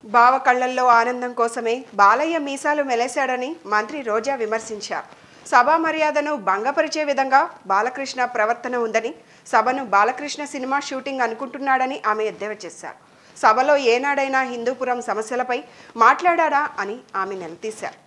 బావ కళ్ళల్లో ఆనందం కోసమే బాలయ్య మీసాలు మెలేశాడని మంత్రి రోజా విమర్శించారు సభా మర్యాదను భంగపరిచే విధంగా బాలకృష్ణ ప్రవర్తన ఉందని సభను బాలకృష్ణ సినిమా షూటింగ్ అనుకుంటున్నాడని ఆమె ఎద్దేవా చేశారు సభలో ఏనాడైనా హిందూపురం సమస్యలపై మాట్లాడారా అని ఆమె నిలదీశారు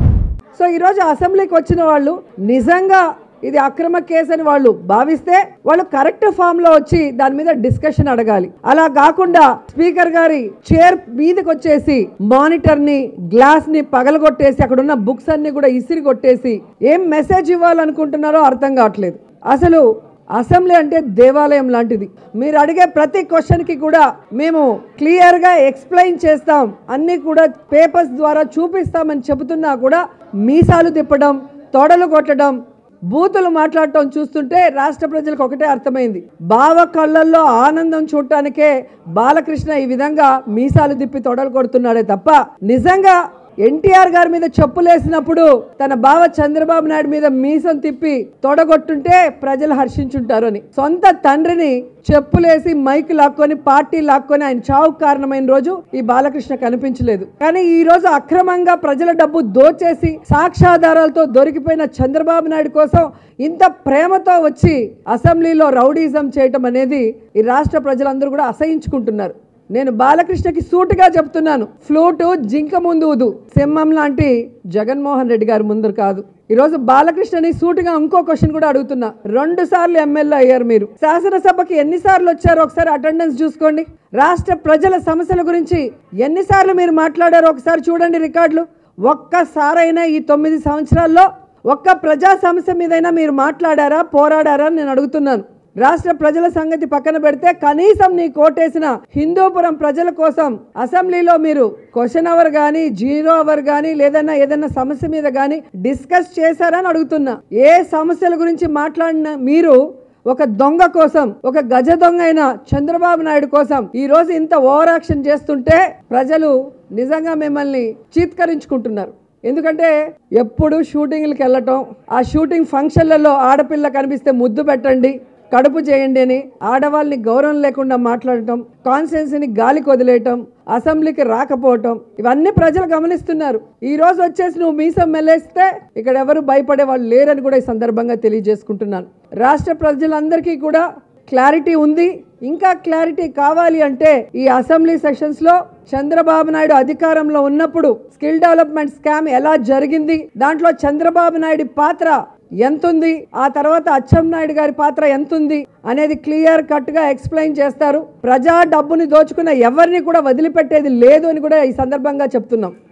సో ఈరోజు అసెంబ్లీకి వచ్చిన వాళ్ళు నిజంగా ఇది అక్రమ కేసు అని వాళ్ళు భావిస్తే వాళ్ళు కరెక్ట్ ఫామ్ లో వచ్చి దాని మీద డిస్కషన్ అడగాలి అలా కాకుండా స్పీకర్ గారి చైర్ మీదకి వచ్చేసి మానిటర్ ని గ్లాస్ ని పగలగొట్టేసి అక్కడ ఉన్న బుక్స్ అన్ని కూడా ఇసిరి కొట్టేసి ఏం మెసేజ్ ఇవ్వాలనుకుంటున్నారో అర్థం కావట్లేదు అసలు అసెంబ్లీ అంటే దేవాలయం లాంటిది మీరు అడిగే ప్రతి క్వశ్చన్కి కూడా మేము క్లియర్గా ఎక్స్ప్లెయిన్ చేస్తాం అన్నీ కూడా పేపర్స్ ద్వారా చూపిస్తామని చెబుతున్నా కూడా మీసాలు తిప్పడం తొడలు కొట్టడం బూతులు మాట్లాడటం చూస్తుంటే రాష్ట్ర ప్రజలకు ఒకటే అర్థమైంది బావ కళ్ళల్లో ఆనందం చూడటానికే బాలకృష్ణ ఈ విధంగా మీసాలు తిప్పి తొడలు కొడుతున్నాడే తప్ప నిజంగా ఎన్టీఆర్ గారి మీద చెప్పులేసినప్పుడు తన బావ చంద్రబాబు నాయుడు మీద మీసం తిప్పి తొడగొట్టుంటే ప్రజలు హర్షించుంటారు అని సొంత తండ్రిని చెప్పులేసి మైక్ లాక్కొని పార్టీ లాక్కొని ఆయన చావుకు కారణమైన రోజు ఈ బాలకృష్ణ కనిపించలేదు కానీ ఈ రోజు అక్రమంగా ప్రజల డబ్బు దోచేసి సాక్ష్యాధారాలతో దొరికిపోయిన చంద్రబాబు నాయుడు కోసం ఇంత ప్రేమతో వచ్చి అసెంబ్లీలో రౌడీజం చేయటం అనేది ఈ రాష్ట్ర ప్రజలందరూ కూడా అసహించుకుంటున్నారు నేను బాలకృష్ణకి సూటిగా చెప్తున్నాను ఫ్లూటు జింక ముందు ఊదు సింహం లాంటి జగన్మోహన్ రెడ్డి గారి ముందు కాదు ఈరోజు బాలకృష్ణని సూటిగా ఇంకో క్వశ్చన్ కూడా అడుగుతున్నా రెండు సార్లు ఎమ్మెల్యే అయ్యారు మీరు శాసనసభకి ఎన్నిసార్లు వచ్చారో ఒకసారి అటెండెన్స్ చూసుకోండి రాష్ట్ర ప్రజల సమస్యల గురించి ఎన్నిసార్లు మీరు మాట్లాడారో ఒకసారి చూడండి రికార్డులు ఒక్కసారైనా ఈ తొమ్మిది సంవత్సరాల్లో ఒక్క ప్రజా సమస్య మీదైనా మీరు మాట్లాడారా పోరాడారా అని నేను అడుగుతున్నాను రాష్ట్ర ప్రజల సంగతి పక్కన పెడితే కనీసం నీ కోటేసిన హిందూపురం ప్రజల కోసం అసెంబ్లీలో మీరు క్వశ్చన్ అవర్ కానీ జీరో అవర్ కానీ లేదన్నా ఏదైనా సమస్య మీద కానీ డిస్కస్ చేశారని అడుగుతున్నా ఏ సమస్యల గురించి మాట్లాడిన మీరు ఒక దొంగ కోసం ఒక గజ దొంగ అయిన చంద్రబాబు నాయుడు కోసం ఈ రోజు ఇంత ఓవర్ యాక్షన్ చేస్తుంటే ప్రజలు నిజంగా మిమ్మల్ని చీత్కరించుకుంటున్నారు ఎందుకంటే ఎప్పుడు షూటింగ్లకు వెళ్ళటం ఆ షూటింగ్ ఫంక్షన్లలో ఆడపిల్ల కనిపిస్తే ముద్దు పెట్టండి కడుపు చేయండి అని ఆడవాళ్ళని గౌరవం లేకుండా మాట్లాడటం కాన్స్టిట్యున్సీని గాలికి వదిలేయటం అసెంబ్లీకి రాకపోవటం ఇవన్నీ ప్రజలు గమనిస్తున్నారు ఈ రోజు వచ్చేసి నువ్వు మీసం మెల్లేస్తే ఇక్కడ ఎవరు భయపడే వాళ్ళు లేరని కూడా ఈ సందర్భంగా తెలియజేసుకుంటున్నాను రాష్ట్ర ప్రజలందరికీ కూడా క్లారిటీ ఉంది ఇంకా క్లారిటీ కావాలి అంటే ఈ అసెంబ్లీ సెషన్స్ లో చంద్రబాబు నాయుడు అధికారంలో ఉన్నప్పుడు స్కిల్ డెవలప్మెంట్ స్కామ్ ఎలా జరిగింది దాంట్లో చంద్రబాబు నాయుడు పాత్ర ఎంతుంది ఆ తర్వాత అచ్చెం నాయుడు గారి పాత్ర ఎంతుంది అనేది క్లియర్ కట్ గా ఎక్స్ప్లెయిన్ చేస్తారు ప్రజా డబ్బుని దోచుకున్న ఎవరిని కూడా వదిలిపెట్టేది లేదు అని కూడా ఈ సందర్భంగా చెప్తున్నాం